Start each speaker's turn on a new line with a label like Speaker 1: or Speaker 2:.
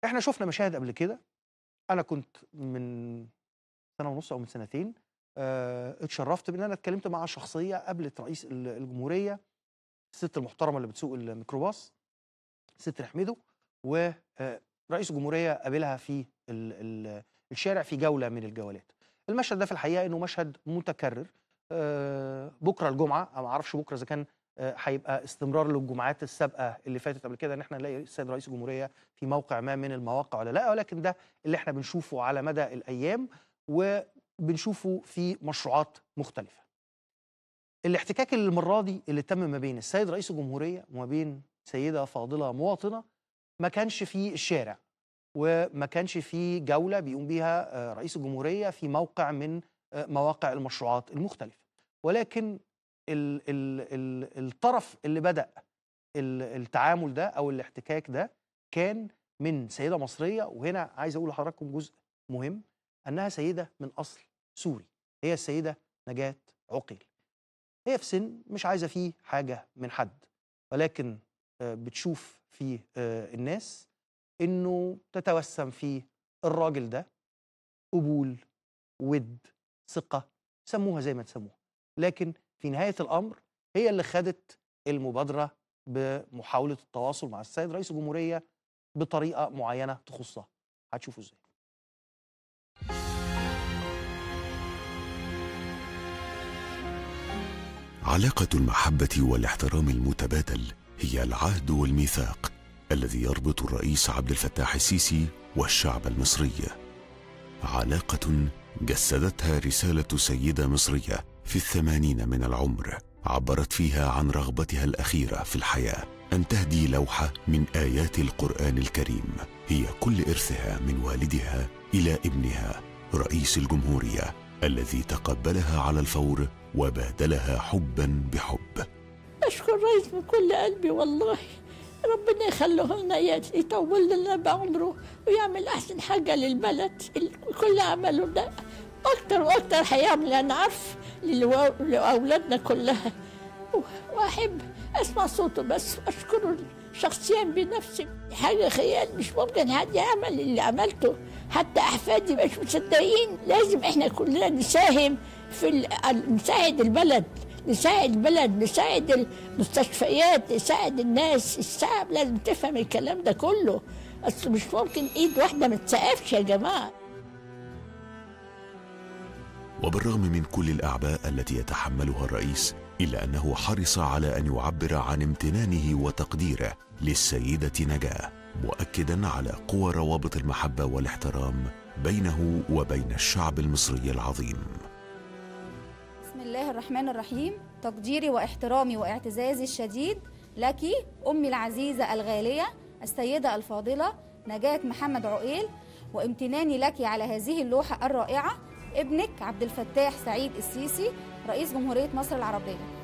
Speaker 1: احنا شفنا مشاهد قبل كده انا كنت من سنه ونص او من سنتين آه، اتشرفت بان انا اتكلمت مع شخصيه قابلت رئيس ال- الجمهوريه الست المحترمه اللي بتسوق الميكروباص ست رحمده ورئيس الجمهوريه قابلها في ال ال الشارع في جوله من الجولات المشهد ده في الحقيقه انه مشهد متكرر آه، بكره الجمعه أنا ما اعرفش بكره اذا كان آه، هيبقى استمرار للجمعات السابقه اللي فاتت قبل كده ان احنا نلاقي السيد رئيس الجمهوريه في موقع ما من المواقع ولا لا ولكن ده اللي احنا بنشوفه على مدى الايام وبنشوفه في مشروعات مختلفه. الاحتكاك اللي المره دي اللي تم ما بين السيد رئيس الجمهوريه وما بين سيده فاضله مواطنه ما كانش في الشارع وما كانش في جوله بيقوم بيها آه، رئيس الجمهوريه في موقع من آه، مواقع المشروعات المختلفه ولكن ال ال ال الطرف اللي بدا ال- التعامل ده او الاحتكاك ده كان من سيده مصريه وهنا عايز اقول لحضراتكم جزء مهم انها سيده من اصل سوري هي السيده نجاة عقيل هي في سن مش عايزه فيه حاجه من حد ولكن آه، بتشوف في آه، الناس انه تتوسم في الراجل ده قبول ود ثقه سموها زي ما تسموها لكن في نهايه الامر هي اللي خدت المبادره بمحاوله التواصل مع السيد رئيس الجمهوريه بطريقه معينه تخصها هتشوفوا ازاي
Speaker 2: علاقة المحبة والاحترام المتبادل هي العهد والميثاق الذي يربط الرئيس عبد الفتاح السيسي والشعب المصري. علاقة جسدتها رسالة سيدة مصرية في الثمانين من العمر عبرت فيها عن رغبتها الأخيرة في الحياة أن تهدي لوحة من آيات القرآن الكريم هي كل إرثها من والدها إلى ابنها رئيس الجمهورية الذي تقبلها على الفور وبادلها حبا بحب
Speaker 3: أشكر الرئيس من كل قلبي والله ربنا يخليه لنا يت- يطول لنا بعمره ويعمل أحسن حاجة للبلد ال- كل عمله ده أكتر وأكتر هيعمل أنا عارف للو- لأولادنا كلها و- وأحب أسمع صوته بس وأشكره شخصيا بنفسي حاجة خيال مش ممكن حد يعمل اللي عملته حتى أحفادي مش مصدقين لازم إحنا كلنا نساهم في ال- نساعد البلد نساعد البلد نساعد المستشفيات نساعد الناس الشعب لازم تفهم الكلام ده كله اصل مش ممكن ايد واحده ما تسقفش يا جماعه
Speaker 2: وبالرغم من كل الأعباء التي يتحملها الرئيس إلا أنه حرص على أن يعبر عن امتنانه وتقديره للسيدة نجاة مؤكدا على قوى روابط المحبة والاحترام بينه وبين الشعب المصري العظيم
Speaker 4: بسم الله الرحمن الرحيم تقديري واحترامي واعتزازي الشديد لك أمي العزيزة الغالية السيدة الفاضلة نجاة محمد عقيل وامتناني لك على هذه اللوحة الرائعة ابنك عبد الفتاح سعيد السيسي رئيس جمهورية مصر العربية